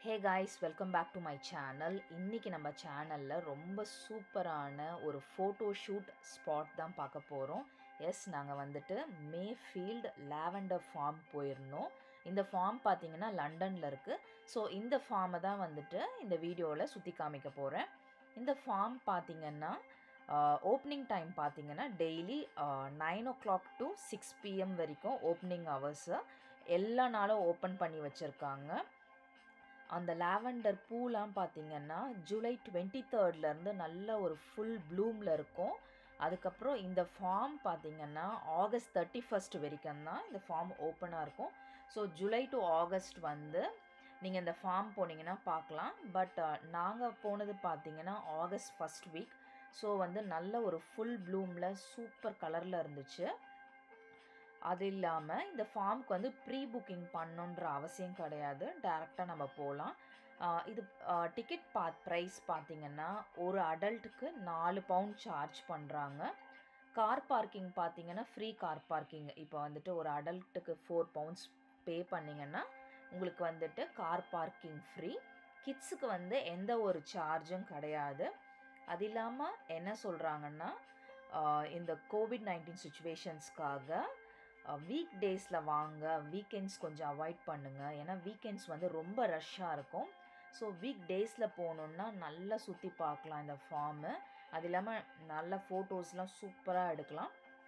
Hey guys welcome back to my channel இன்றைக்கி நம்ம சேனலில் ரொம்ப சூப்பரான ஒரு ஃபோட்டோ ஷூட் ஸ்பாட் தான் பார்க்க போகிறோம் எஸ் நாங்கள் வந்துட்டு மே ஃபீல்டு லாவெண்டர் ஃபார்ம் போயிருந்தோம் இந்த ஃபார்ம் பார்த்தீங்கன்னா லண்டனில் இருக்குது ஸோ இந்த ஃபார்மை தான் வந்துட்டு இந்த வீடியோவில் சுற்றி காமிக்க போகிறேன் இந்த ஃபார்ம் பார்த்தீங்கன்னா ஓப்பனிங் டைம் பார்த்தீங்கன்னா daily nine o'clock to six PM வரைக்கும் ஓப்பனிங் ஹவர்ஸு எல்லா நாளும் ஓப்பன் பண்ணி வச்சுருக்காங்க அந்த லாவெண்டர் பூலாம் பார்த்தீங்கன்னா ஜூலை டுவெண்ட்டி தேர்ட்லேருந்து நல்ல ஒரு ஃபுல் ப்ளூமில் இருக்கும் அதுக்கப்புறம் இந்த ஃபார்ம் பார்த்தீங்கன்னா ஆகஸ்ட் தேர்ட்டி ஃபஸ்ட் வரைக்கும் தான் இந்த ஃபார்ம் ஓப்பனாக இருக்கும் ஸோ ஜூலை டு ஆகஸ்ட் வந்து நீங்கள் இந்த ஃபார்ம் போனீங்கன்னா பார்க்கலாம் பட் நாங்கள் போனது பார்த்தீங்கன்னா ஆகஸ்ட் ஃபஸ்ட் வீக் ஸோ வந்து நல்ல ஒரு ஃபுல் ப்ளூமில் சூப்பர் கலரில் இருந்துச்சு அது இல்லாமல் இந்த ஃபார்முக்கு வந்து ப்ரீ புக்கிங் பண்ணுன்ற அவசியம் கிடையாது டேரெக்டாக நம்ம போகலாம் இது டிக்கெட் பா ப்ரைஸ் பார்த்திங்கன்னா ஒரு அடல்ட்டுக்கு நாலு பவுண்ட் சார்ஜ் பண்ணுறாங்க கார் பார்க்கிங் பார்த்தீங்கன்னா ஃப்ரீ கார் பார்க்கிங் இப்போ வந்துட்டு ஒரு அடல்ட்டுக்கு ஃபோர் பவுண்ட்ஸ் பே பண்ணிங்கன்னா உங்களுக்கு வந்துட்டு கார் பார்க்கிங் ஃப்ரீ கிட்ஸுக்கு வந்து எந்த ஒரு சார்ஜும் கிடையாது அது இல்லாமல் என்ன சொல்கிறாங்கன்னா இந்த கோவிட் நைன்டீன் சுச்சுவேஷன்ஸ்க்காக வீக் டேஸில் வாங்க வீக்கெண்ட்ஸ் கொஞ்சம் அவாய்ட் பண்ணுங்கள் ஏன்னா வீக்கெண்ட்ஸ் வந்து ரொம்ப ரஷ்ஷாக இருக்கும் ஸோ வீக் டேஸில் போகணுன்னா நல்லா சுற்றி பார்க்கலாம் இந்த ஃபார்மு அது இல்லாமல் நல்ல ஃபோட்டோஸ்லாம் சூப்பராக எடுக்கலாம்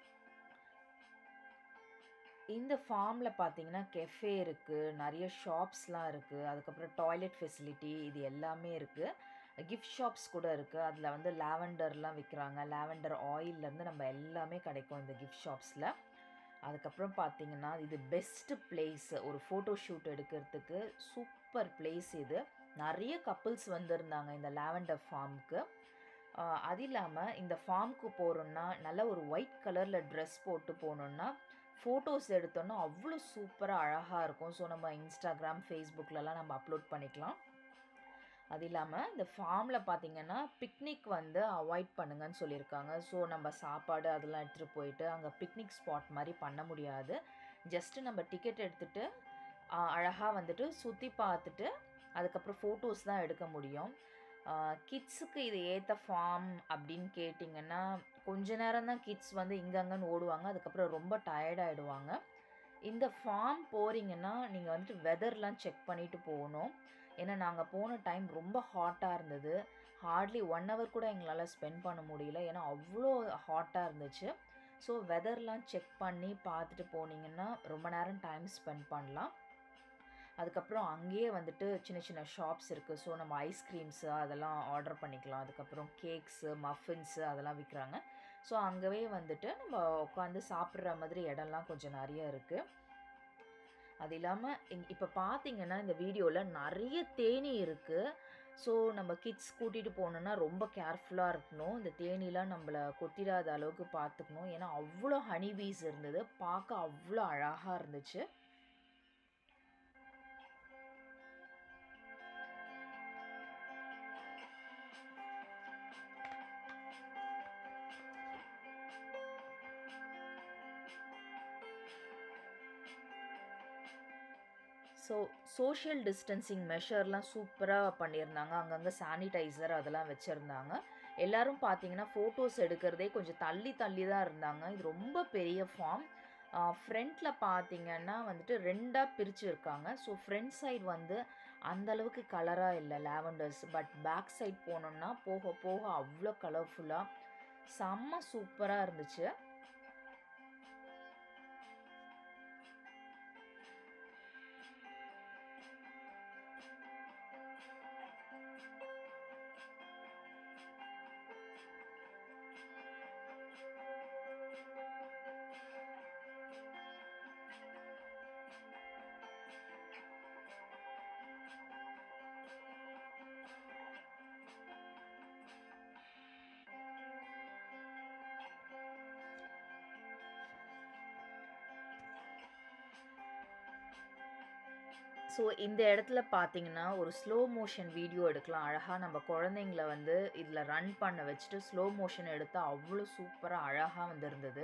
இந்த ஃபார்மில் பார்த்தீங்கன்னா கெஃபே இருக்குது நிறைய ஷாப்ஸ்லாம் இருக்குது அதுக்கப்புறம் டாய்லெட் ஃபெசிலிட்டி இது எல்லாமே இருக்குது கிஃப்ட் ஷாப்ஸ் கூட இருக்குது அதில் வந்து லாவெண்டர்லாம் விற்கிறாங்க லாவெண்டர் ஆயிலேருந்து நம்ம எல்லாமே கிடைக்கும் இந்த கிஃப்ட் ஷாப்ஸில் அதுக்கப்புறம் பார்த்தீங்கன்னா இது பெஸ்ட்டு பிளேஸ் ஒரு ஃபோட்டோ ஷூட் எடுக்கிறதுக்கு சூப்பர் பிளேஸ் இது நிறைய கப்புள்ஸ் வந்திருந்தாங்க இந்த லாவெண்டர் ஃபார்முக்கு அது இல்லாமல் இந்த ஃபார்முக்கு போகிறோன்னா நல்ல ஒரு ஒயிட் கலரில் ட்ரெஸ் போட்டு போகணுன்னா ஃபோட்டோஸ் எடுத்தோன்னா அவ்வளோ சூப்பராக அழகாக இருக்கும் ஸோ நம்ம இன்ஸ்டாகிராம் ஃபேஸ்புக்கிலலாம் நம்ம அப்லோட் பண்ணிக்கலாம் அது இல்லாமல் இந்த ஃபார்மில் பார்த்தீங்கன்னா பிக்னிக் வந்து அவாய்ட் பண்ணுங்கன்னு சொல்லியிருக்காங்க ஸோ நம்ம சாப்பாடு அதெல்லாம் எடுத்துகிட்டு போயிட்டு அங்கே பிக்னிக் ஸ்பாட் மாதிரி பண்ண முடியாது ஜஸ்ட்டு நம்ம டிக்கெட் எடுத்துகிட்டு அழகாக வந்துட்டு சுற்றி பார்த்துட்டு அதுக்கப்புறம் ஃபோட்டோஸ் தான் எடுக்க முடியும் கிட்ஸுக்கு இது ஏற்ற ஃபார்ம் அப்படின்னு கேட்டிங்கன்னா கொஞ்ச நேரம் தான் கிட்ஸ் வந்து இங்கங்கன்னு ஓடுவாங்க அதுக்கப்புறம் ரொம்ப டயர்டாகிடுவாங்க இந்த ஃபார்ம் போகிறீங்கன்னா நீங்கள் வந்துட்டு வெதர்லாம் செக் பண்ணிவிட்டு போகணும் ஏன்னா நாங்கள் போன டைம் ரொம்ப ஹாட்டாக இருந்தது ஹார்ட்லி ஒன் ஹவர் கூட எங்களால் ஸ்பெண்ட் பண்ண முடியல ஏன்னா அவ்வளோ ஹாட்டாக இருந்துச்சு ஸோ வெதர்லாம் செக் பண்ணி பார்த்துட்டு போனீங்கன்னா ரொம்ப நேரம் டைம் ஸ்பெண்ட் பண்ணலாம் அதுக்கப்புறம் அங்கேயே வந்துட்டு சின்ன சின்ன ஷாப்ஸ் இருக்குது ஸோ நம்ம ஐஸ்கிரீம்ஸு அதெல்லாம் ஆர்டர் பண்ணிக்கலாம் அதுக்கப்புறம் கேக்ஸு மஃபின்ஸு அதெல்லாம் விற்கிறாங்க ஸோ அங்கேயே வந்துட்டு நம்ம உட்காந்து சாப்பிட்ற மாதிரி இடம்லாம் கொஞ்சம் நிறைய இருக்குது அது இல்லாமல் இங் இப்போ பார்த்தீங்கன்னா இந்த வீடியோவில் நிறைய தேனி இருக்குது ஸோ நம்ம கிட்ஸ் கூட்டிகிட்டு போகணுன்னா ரொம்ப கேர்ஃபுல்லாக இருக்கணும் இந்த தேனிலாம் நம்மளை கொத்திடாத அளவுக்கு பார்த்துக்கணும் ஏன்னா அவ்வளோ ஹனி பீஸ் இருந்தது பார்க்க அவ்வளோ அழகாக இருந்துச்சு ஸோ சோஷியல் டிஸ்டன்சிங் மெஷர்லாம் சூப்பராக பண்ணியிருந்தாங்க அங்கங்கே சானிடைசர் அதெல்லாம் வச்சுருந்தாங்க எல்லோரும் பார்த்தீங்கன்னா ஃபோட்டோஸ் எடுக்கிறதே கொஞ்சம் தள்ளி தள்ளி தான் இருந்தாங்க இது ரொம்ப பெரிய ஃபார்ம் ஃப்ரண்ட்டில் பார்த்தீங்கன்னா வந்துட்டு ரெண்டாக பிரித்து இருக்காங்க ஸோ ஃப்ரண்ட் சைடு வந்து அந்தளவுக்கு கலராக இல்லை லாவெண்டர்ஸ் பட் பேக் சைட் போனோம்னா போக போக அவ்வளோ கலர்ஃபுல்லாக செம்ம சூப்பராக இருந்துச்சு ஸோ இந்த இடத்துல பார்த்தீங்கன்னா ஒரு ஸ்லோ மோஷன் வீடியோ எடுக்கலாம் அழகாக நம்ம குழந்தைங்கள வந்து இதில் ரன் பண்ண வச்சுட்டு ஸ்லோ மோஷன் எடுத்தால் அவ்வளோ சூப்பராக அழகாக வந்திருந்தது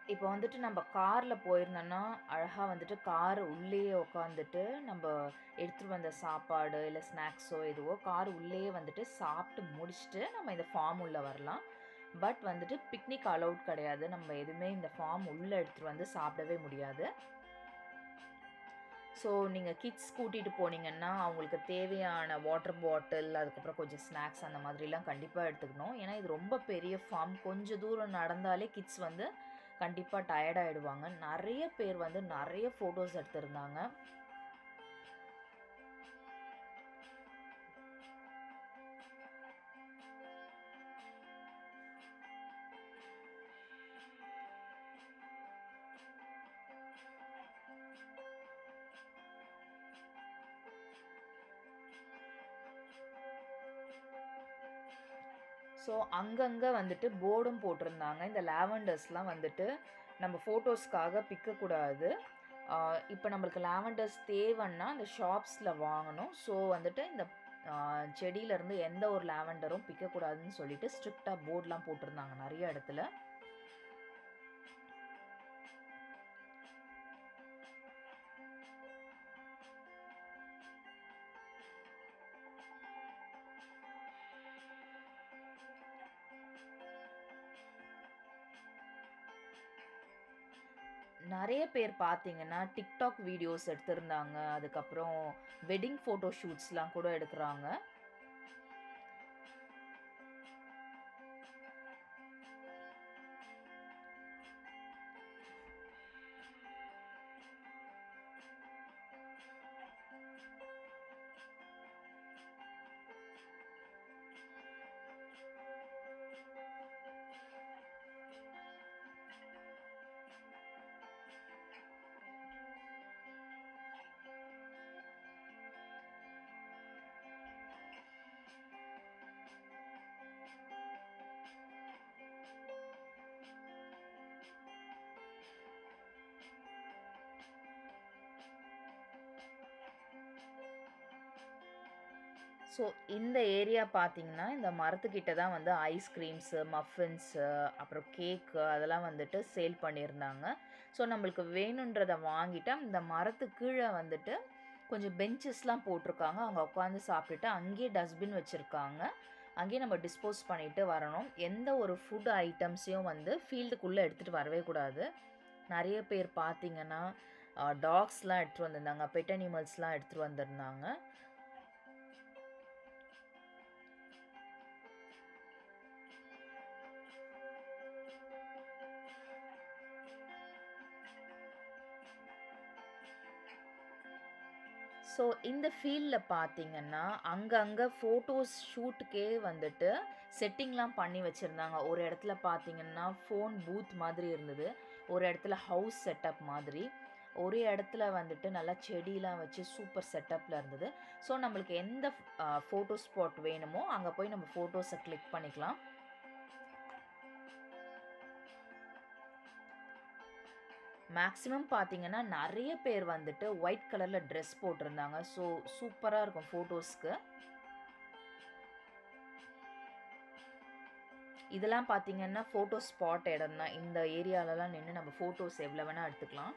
இப்போ வந்துட்டு நம்ம கார்ல போயிருந்தோம்னா, அழகா வந்துட்டு கார் உள்ளேயே உட்காந்துட்டு, நம்ப எடுத்துட்டு வந்த சாப்பாடு, இல்ல ஸ்நாக்ஸோ எதுவோ கார் உள்ளேயே வந்துட்டு சாப்பிட்டு முடிச்சுட்டு, நம்ம இந்த ஃபார்ம் உள்ள வரலாம். பட் வந்துட்டு பிக்னிக் அலவுட் கிடையாது. நம்ம எதுவுமே இந்த ஃபார்ம் உள்ள எடுத்துட்டு வந்து சாப்பிடவே முடியாது. ஸோ நீங்க கிட்ஸ் கூட்டிட்டு போனீங்கன்னா, அவங்களுக்கு தேவையான வாட்டர் பாட்டில், அதுக்கப்புறம் கொஞ்சம் ஸ்நாக்ஸ் அந்த மாதிரிலாம் கண்டிப்பா எடுத்துக்கணும். ஏன்னா, இது ரொம்ப பெரிய ஃபார்ம். கொஞ்சம் தூரம் நடந்தாலே கிட்ஸ் வந்து கண்டிப்பா டயர்ட் ஆயிடுவாங்க. நெறைய பேர் வந்து நெறைய ஃபோட்டோஸ் எடுத்திருந்தாங்க. ஸோ அங்கங்க வந்துட்டு போர்டும் போட்டிருந்தாங்க. இந்த லாவெண்டர்ஸ்லாம் வந்துட்டு நம்ம ஃபோட்டோஸ்க்காக பிக்கக்கூடாது. ஆ இப்ப நம்மளுக்கு லாவெண்டர்ஸ் தேவன்னா, அந்த ஷாப்ஸ்ல வாங்கணும். ஸோ வந்துட்டு இந்த ஆ செடியிலருந்து எந்த ஒரு லாவெண்டரும் பிக்கக்கூடாதுன்னு சொல்லிட்டு ஸ்ட்ரிக்ட்டா போர்ட்லாம் போட்டிருந்தாங்க நெறைய இடத்துல. நெறைய பேர் பார்த்தீங்கன்னா, TikTok வீடியோஸ் எடுத்திருந்தாங்க. அதுக்கப்புறம் வெட்டிங் ஃபோட்டோ ஷூட்ஸ்லாம் கூட எடுக்குறாங்க. ஸோ இந்த ஏரியா பார்த்தீங்கன்னா, இந்த மரத்துக்கிட்ட தான் வந்து ஐஸ்கிரீம்ஸு, மஃபின்ஸு, அப்புறம் கேக்கு அதெல்லாம் வந்துட்டு சேல் பண்ணியிருந்தாங்க. ஸோ நம்மளுக்கு வேணுன்றத வாங்கிட்டு, இந்த மரத்துக்கு கீழ வந்துட்டு கொஞ்சம் பெஞ்சஸ்லாம் போட்டிருக்காங்க. அங்க உட்காந்து சாப்பிட்டுட்டு, அங்கேயே டஸ்ட்பின் வச்சிருக்காங்க. அங்கேயே நம்ம டிஸ்போஸ் பண்ணிட்டு வரணும். எந்த ஒரு ஃபுட் ஐட்டம்ஸையும் வந்து ஃபீல்டுக்குள்ள எடுத்துட்டு வரவே கூடாது. நெறைய பேர் பார்த்தீங்கன்னா, அ டாக்ஸ்லாம் எடுத்துட்டு வந்திருந்தாங்க. பெட் அனிமல்ஸ்லாம் எடுத்துட்டு வந்திருந்தாங்க. ஸோ இந்த ஃபீல்ட்ல பார்த்தீங்கன்னா, அங்கங்க ஃபோட்டோஸ் ஷூட்டுக்கே வந்துட்டு செட்டிங்லாம் பண்ணி வச்சிருந்தாங்க. ஒரு இடத்துல பார்த்தீங்கன்னா, ஃபோன் பூத் மாதிரி இருந்தது. ஒரு இடத்துல ஹவுஸ் செட்டப் மாதிரி. ஒரு இடத்துல வந்துட்டு நல்லா செடிலாம் வச்சு சூப்பர் செட்டப்ல இருந்தது. ஸோ நம்மளுக்கு எந்த ஃப் அ ஃபோட்டோ ஸ்பாட் வேணுமோ, அங்க போய் நம்ம ஃபோட்டோஸ கிளிக் பண்ணிக்கலாம். மேக்ஸிமம் பார்த்தீங்கன்னா, நெறைய பேர் வந்துட்டு ஒயிட் கலர்ல ட்ரெஸ் போட்டிருந்தாங்க. ஸோ சூப்பரா இருக்கும் ஃபோட்டோஸ்க்கு. இதெல்லாம் பார்த்தீங்கன்னா, ஃபோட்டோ ஸ்பாட் இடம் தான். இந்த ஏரியாலலாம் நின்னு நம்ம ஃபோட்டோஸ் எவ்வளோ வேணா எடுத்துக்கலாம்.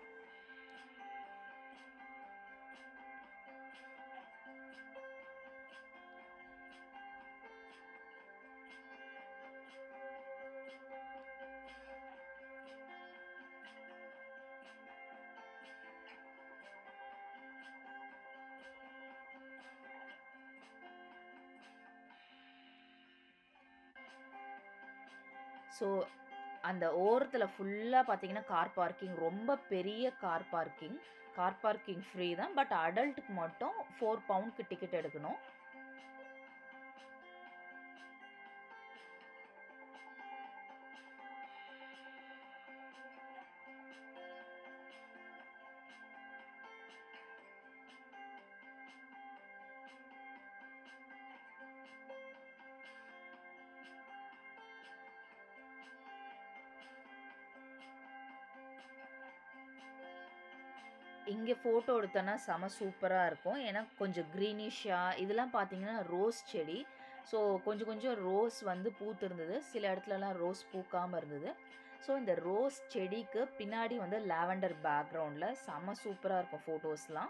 ஸோ அந்த ஓரத்துல ஃபுல்லா பார்த்தீங்கன்னா, கார் பார்க்கிங் ரொம்ப பெரிய car parking. Car parking free தான். பட் அடல்ட்க்கு மட்டும் 4 பவுண்ட்க்கு டிக்கெட் எடுக்கணும். இங்க ஃபோட்டோ எடுத்தோன்னா செம சூப்பரா இருக்கும். ஏன்னா கொஞ்சம் கிரீனிஷா இதெல்லாம் பார்த்தீங்கன்னா, ரோஸ் செடி. ஸோ கொஞ்சம் கொஞ்சம் ரோஸ் வந்து பூத்திருந்தது. சில இடத்துலலாம் ரோஸ் பூக்காம இருந்தது. ஸோ இந்த ரோஸ் செடிக்கு பின்னாடி வந்து லாவெண்டர் பேக்ரவுண்டில் செம்ம சூப்பராக இருக்கும் ஃபோட்டோஸ்லாம்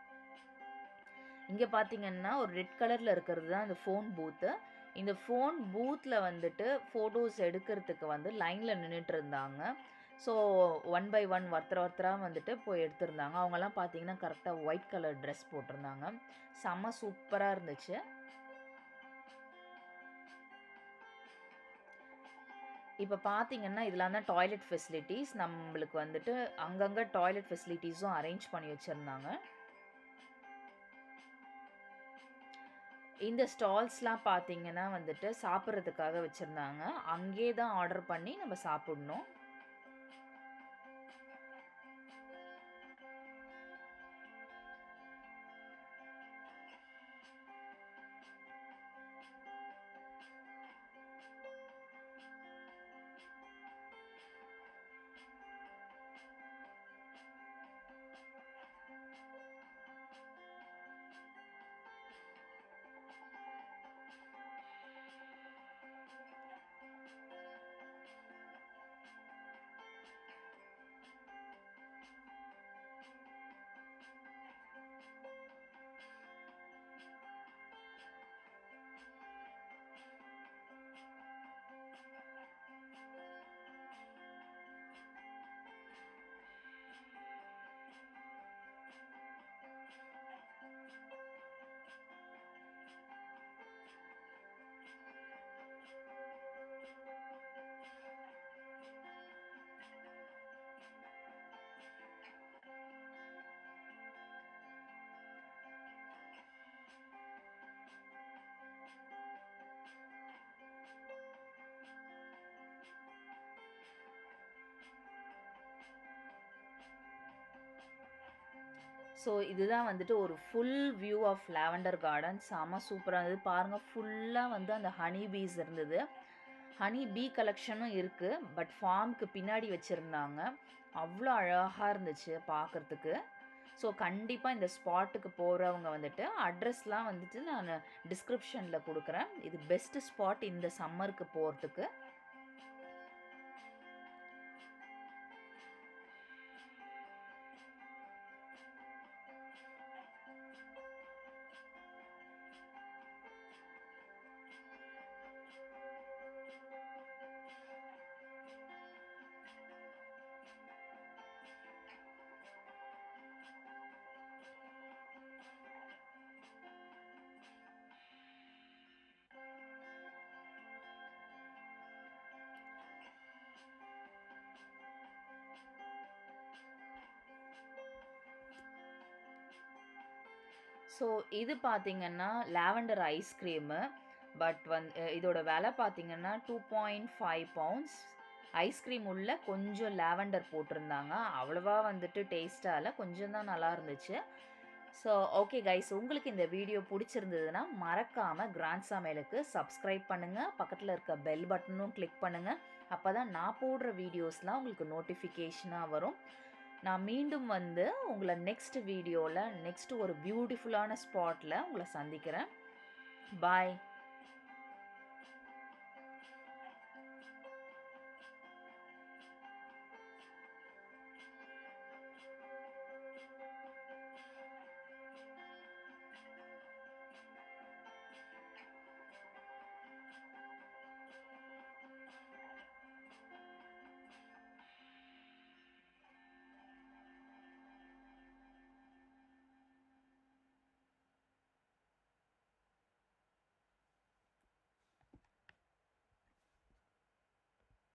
இங்கே பார்த்தீங்கன்னா ஒரு ரெட் கலரில் இருக்கிறது தான் இந்த ஃபோன் பூத்து இந்த ஃபோன் பூத்தில் வந்துட்டு ஃபோட்டோஸ் எடுக்கிறதுக்கு வந்து லைனில் நின்றுட்டு இருந்தாங்க ஸோ ஒன் பை ஒன் ஒருத்தர் ஒருத்தராக வந்துட்டு போய் எடுத்திருந்தாங்க அவங்கெல்லாம் பார்த்தீங்கன்னா கரெக்டாக ஒயிட் கலர் ட்ரெஸ் போட்டிருந்தாங்க செம்ம சூப்பராக இருந்துச்சு இப்போ பார்த்தீங்கன்னா இதெல்லாம் தான் டாய்லெட் ஃபெசிலிட்டிஸ் நம்மளுக்கு வந்துட்டு அங்கங்கே டாய்லெட் ஃபெசிலிட்டிஸும் அரேஞ்ச் பண்ணி வச்சுருந்தாங்க இந்த ஸ்டால்ஸ்லாம் பார்த்தீங்கன்னா வந்துட்டு சாப்பிட்றதுக்காக வச்சுருந்தாங்க அங்கே தான் ஆர்டர் பண்ணி நம்ம சாப்பிடணும் ஸோ இதுதான் வந்துட்டு ஒரு full view of lavender garden செம சூப்பராக இருந்தது பாருங்கள் ஃபுல்லாக வந்து அந்த ஹனி பீஸ் இருந்தது ஹனி பீ கலெக்ஷனும் இருக்குது பட் ஃபார்முக்கு பின்னாடி வச்சுருந்தாங்க அவ்வளோ அழகாக இருந்துச்சு பார்க்குறதுக்கு ஸோ கண்டிப்பாக இந்த ஸ்பாட்டுக்கு போகிறவங்க வந்துட்டு அட்ரஸ்லாம் வந்துட்டு நான் டிஸ்கிரிப்ஷனில் கொடுக்குறேன் இது பெஸ்ட்டு ஸ்பாட் இந்த சம்மருக்கு போகிறதுக்கு ஸோ இது பார்த்தீங்கன்னா லாவெண்டர் ஐஸ்கிரீமு பட் வந்து இதோட விலை பார்த்தீங்கன்னா two point five pounds ice cream உள்ள கொஞ்சம் லாவெண்டர் போட்டிருந்தாங்க அவ்வளோவா வந்துட்டு டேஸ்ட்டாக இல்லை கொஞ்சம் தான் நல்லா இருந்துச்சு ஸோ ஓகே கைஸ் உங்களுக்கு இந்த வீடியோ பிடிச்சிருந்ததுன்னா மறக்காமல் கிராண்ட் சமையலுக்கு சப்ஸ்கிரைப் பண்ணுங்கள் பக்கத்தில் இருக்க பெல் பட்டனும் கிளிக் பண்ணுங்கள் அப்போ தான் நான் போடுற வீடியோஸ்லாம் உங்களுக்கு நோட்டிஃபிகேஷனாக வரும் நான் மீண்டும் வந்து உங்களை நெக்ஸ்ட் வீடியோவில் நெக்ஸ்ட் ஒரு பியூட்டிஃபுல்லான ஸ்பாட்டில் உங்களை சந்திக்கிறேன் பாய்